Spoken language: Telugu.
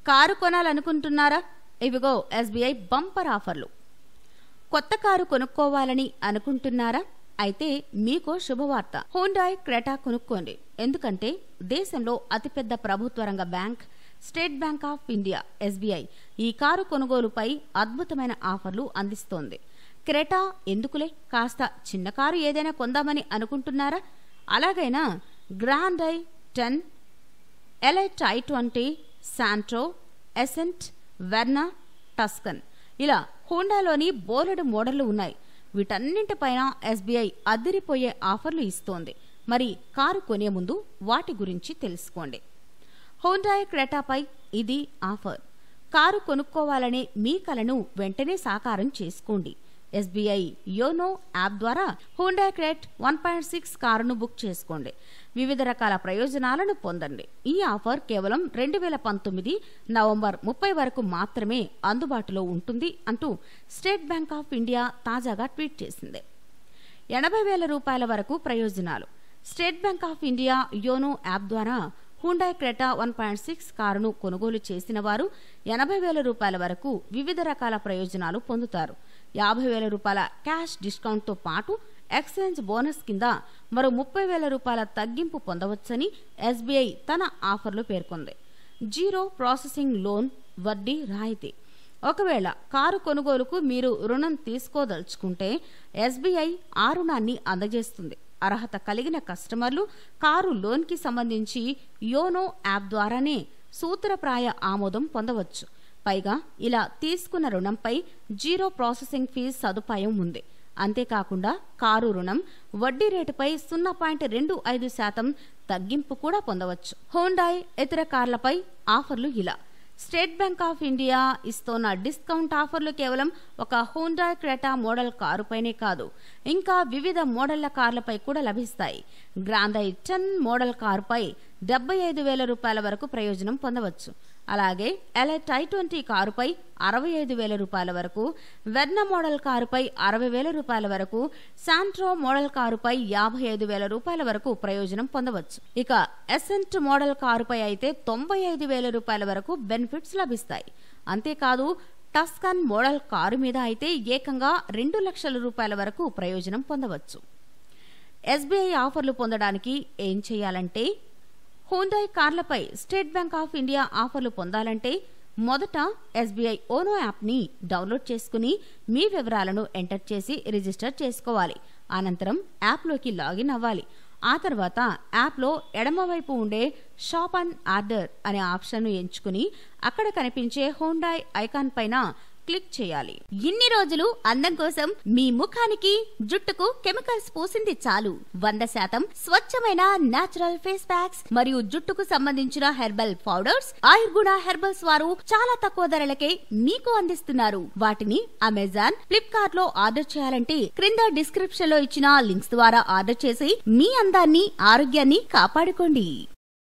కారు కొనాలనుకుంటున్నారా ఇవిగో ఎస్బీఐ బంపర్ ఆఫర్లు కొత్త కారు కొనుక్కోవాలని అనుకుంటున్నారా అయితే మీకో శుభవార్త హోండాయ్ క్రెటా కొనుక్కోండి ఎందుకంటే దేశంలో అతిపెద్ద ప్రభుత్వ రంగ bank State Bank of India SBI ఈ కారు కొనుగోలుపై అద్భుతమైన ఆఫర్లు అందిస్తోంది క్రెటా ఎందుకులే కాస్త చిన్న కారు ఏదైనా కొందామని అనుకుంటున్నారా అలాగైనా Grand i ten Elite i twenty Santro Xcent Verna Tucson ఇలా హోండాలోని బోలెడు మోడళ్లు ఉన్నాయి వీటన్నింటిపైన ఎస్బీఐ అదిరిపోయే ఆఫర్లు ఇస్తోంది మరి కారు కొనే ముందు వాటి గురించి తెలుసుకోండి హోండాయ్ క్రెటాపై ఇది ఆఫర్ కారు కొనుక్కోవాలనే మీ కలను వెంటనే సాకారం చేసుకోండి ఎస్బీఐ యోనో యాప్ ద్వారా Honda Creta one point six కారును బుక్ చేసుకోండి వివిధ రకాల ప్రయోజనాలను పొందండి ఈ ఆఫర్ కేవలం రెండు వేల పంతొమ్మిది నవంబర్ ముప్పై వరకు మాత్రమే అందుబాటులో ఉంటుంది అంటూ స్టేట్ బ్యాంక్ ఆఫ్ ఇండియా తాజాగా ట్వీట్ చేసింది ఎనభై వేల రూపాయల వరకు ప్రయోజనాలు State Bank of India YONO app ద్వారా Hyundai Creta one point six కారును కొనుగోలు చేసిన వారు ఎనభై వేల రూపాయల వరకు వివిధ రకాల ప్రయోజనాలు పొందుతారు యాభై వేల రూపాయల క్యాష్ డిస్కౌంట్తో పాటు ఎక్స్చేంజ్ బోనస్ కింద మరో ముప్పై వేల రూపాయల తగ్గింపు పొందవచ్చని ఎస్బీఐ తన ఆఫర్లో పేర్కొంది జీరో ప్రాసెసింగ్ లోన్ వడ్డీ రాయితీ ఒకవేళ కారు కొనుగోలుకు మీరు రుణం తీసుకోదలుచుకుంటే ఎస్బీఐ ఆ రుణాన్ని అందజేస్తుంది అర్హత కలిగిన కస్టమర్లు కారు లోన్కి సంబంధించి యోనో యాప్ ద్వారానే సూత్రప్రాయ ఆమోదం పొందవచ్చు పైగా ఇలా తీసుకున్న రుణంపై జీరో ప్రాసెసింగ్ ఫీజు సదుపాయం ఉంది అంతేకాకుండా కారు రుణం వడ్డీ రేటుపై సున్నా పాయింట్ రెండు ఐదు శాతం తగ్గింపు కూడా పొందవచ్చు హోండాయ్ ఇతర కార్లపై ఆఫర్లు ఇలా స్టేట్ బ్యాంక్ ఆఫ్ ఇండియా ఇస్తోన్న డిస్కౌంట్ ఆఫర్లు కేవలం ఒక హోండా క్రెటా మోడల్ కారుపైనే కాదు ఇంకా వివిధ మోడళ్ల కార్లపై కూడా లభిస్తాయి గ్రాండై టెన్ మోడల్ కారుపై డెబ్బై ఐదు వేల రూపాయల వరకు ప్రయోజనం పొందవచ్చు అలాగే ఎలైట్ ఐ ట్వంటీ కారుపై అరవై ఐదు వేల రూపాయల వరకు వెర్న మోడల్ కారుపై అరవై వేల రూపాయల వరకు శాంట్రో మోడల్ కారుపై యాభై ఐదు వేల రూపాయల వరకు ప్రయోజనం పొందవచ్చు ఇక ఎసెంట్ మోడల్ కారుపై అయితే తొంభై ఐదు వేల రూపాయల వరకు బెనిఫిట్స్ లభిస్తాయి అంతేకాదు టస్కన్ మోడల్ కారు మీద అయితే ఏకంగా రెండు లక్షల రూపాయల వరకు ప్రయోజనం పొందవచ్చు ఎస్బీఐ ఆఫర్లు పొందడానికి ఏం చేయాలంటే హోండాయ్ కార్లపై స్టేట్ బ్యాంక్ ఆఫ్ ఇండియా ఆఫర్లు పొందాలంటే మొదట ఎస్బీఐ ఓనో యాప్ని డౌన్లోడ్ చేసుకుని మీ వివరాలను ఎంటర్ చేసి రిజిస్టర్ చేసుకోవాలి అనంతరం యాప్లోకి లాగిన్ అవ్వాలి ఆ తర్వాత యాప్లో ఎడమవైపు ఉండే షాప్ అండ్ ఆర్డర్ అనే ఆప్షన్ను ఎంచుకుని అక్కడ కనిపించే హోండాయ్ ఐకాన్ పైన క్లిక్ చేయాలి ఇన్ని రోజులు అందం కోసం మీ ముఖానికి జుట్టుకు కెమికల్స్ పూసింది చాలు వంద శాతం స్వచ్ఛమైన నాచురల్ ఫేస్ ప్యాక్స్ మరియు జుట్టుకు సంబంధించిన హెర్బల్ పౌడర్స్ ఆయుర్గుణ హెర్బల్స్ వారు చాలా తక్కువ ధరలకే మీకు అందిస్తున్నారు వాటిని అమెజాన్ ఫ్లిప్కార్ట్ లో ఆర్డర్ చేయాలంటే క్రింద డిస్క్రిప్షన్ లో ఇచ్చిన లింక్స్ ద్వారా ఆర్డర్ చేసి మీ అందాన్ని ఆరోగ్యాన్ని కాపాడుకోండి